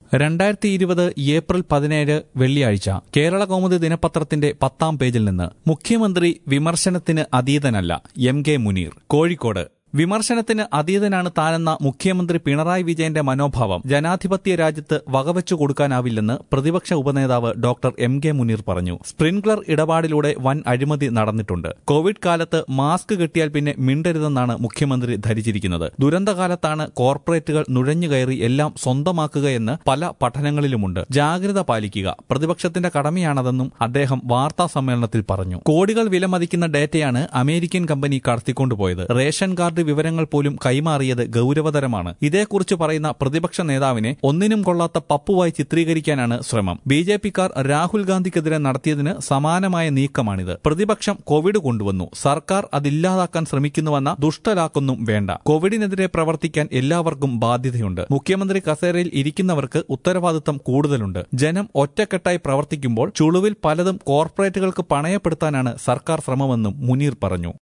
രണ്ടായിരത്തി ഇരുപത് ഏപ്രിൽ പതിനേഴ് വെള്ളിയാഴ്ച കേരള കൗമുദി ദിനപത്രത്തിന്റെ പത്താം പേജിൽ നിന്ന് മുഖ്യമന്ത്രി വിമർശനത്തിന് അതീതനല്ല എം കെ മുനീർ കോഴിക്കോട് വിമർശനത്തിന് അതീതനാണ് താനെന്ന മുഖ്യമന്ത്രി പിണറായി വിജയന്റെ മനോഭാവം ജനാധിപത്യ രാജ്യത്ത് വകവെച്ചു കൊടുക്കാനാവില്ലെന്ന് പ്രതിപക്ഷ ഉപനേതാവ് ഡോക്ടർ എം കെ മുനീർ പറഞ്ഞു സ്പ്രിൻക്ലർ ഇടപാടിലൂടെ വൻ അഴിമതി നടന്നിട്ടുണ്ട് കോവിഡ് കാലത്ത് മാസ്ക് കെട്ടിയാൽ പിന്നെ മിണ്ടരുതെന്നാണ് മുഖ്യമന്ത്രി ധരിച്ചിരിക്കുന്നത് ദുരന്തകാലത്താണ് കോർപ്പറേറ്റുകൾ നുഴഞ്ഞുകയറി എല്ലാം സ്വന്തമാക്കുകയെന്ന് പല പഠനങ്ങളിലുമുണ്ട് ജാഗ്രത പാലിക്കുക പ്രതിപക്ഷത്തിന്റെ കടമയാണതെന്നും അദ്ദേഹം വാർത്താ സമ്മേളനത്തിൽ പറഞ്ഞു കോടികൾ വിലമതിക്കുന്ന ഡേറ്റയാണ് അമേരിക്കൻ കമ്പനി കടത്തിക്കൊണ്ടുപോയത് റേഷൻ കാർഡ് വിവരങ്ങൾ പോലും കൈമാറിയത് ഗൌരവതരമാണ് ഇതേക്കുറിച്ച് പറയുന്ന പ്രതിപക്ഷ നേതാവിനെ ഒന്നിനും കൊള്ളാത്ത പപ്പുവായി ചിത്രീകരിക്കാനാണ് ശ്രമം ബി ജെ പിക്കാർ രാഹുൽ ഗാന്ധിക്കെതിരെ നടത്തിയതിന് സമാനമായ നീക്കമാണിത് പ്രതിപക്ഷം കോവിഡ് കൊണ്ടുവന്നു സർക്കാർ അതില്ലാതാക്കാൻ ശ്രമിക്കുന്നുവെന്ന ദുഷ്ടലാക്കൊന്നും വേണ്ട കോവിഡിനെതിരെ പ്രവർത്തിക്കാൻ എല്ലാവർക്കും ബാധ്യതയുണ്ട് മുഖ്യമന്ത്രി കസേരയിൽ ഇരിക്കുന്നവർക്ക് ഉത്തരവാദിത്തം കൂടുതലുണ്ട് ജനം ഒറ്റക്കെട്ടായി പ്രവർത്തിക്കുമ്പോൾ ചുളുവിൽ പലതും കോർപ്പറേറ്റുകൾക്ക് പണയപ്പെടുത്താനാണ് സർക്കാർ ശ്രമമെന്നും മുനീർ പറഞ്ഞു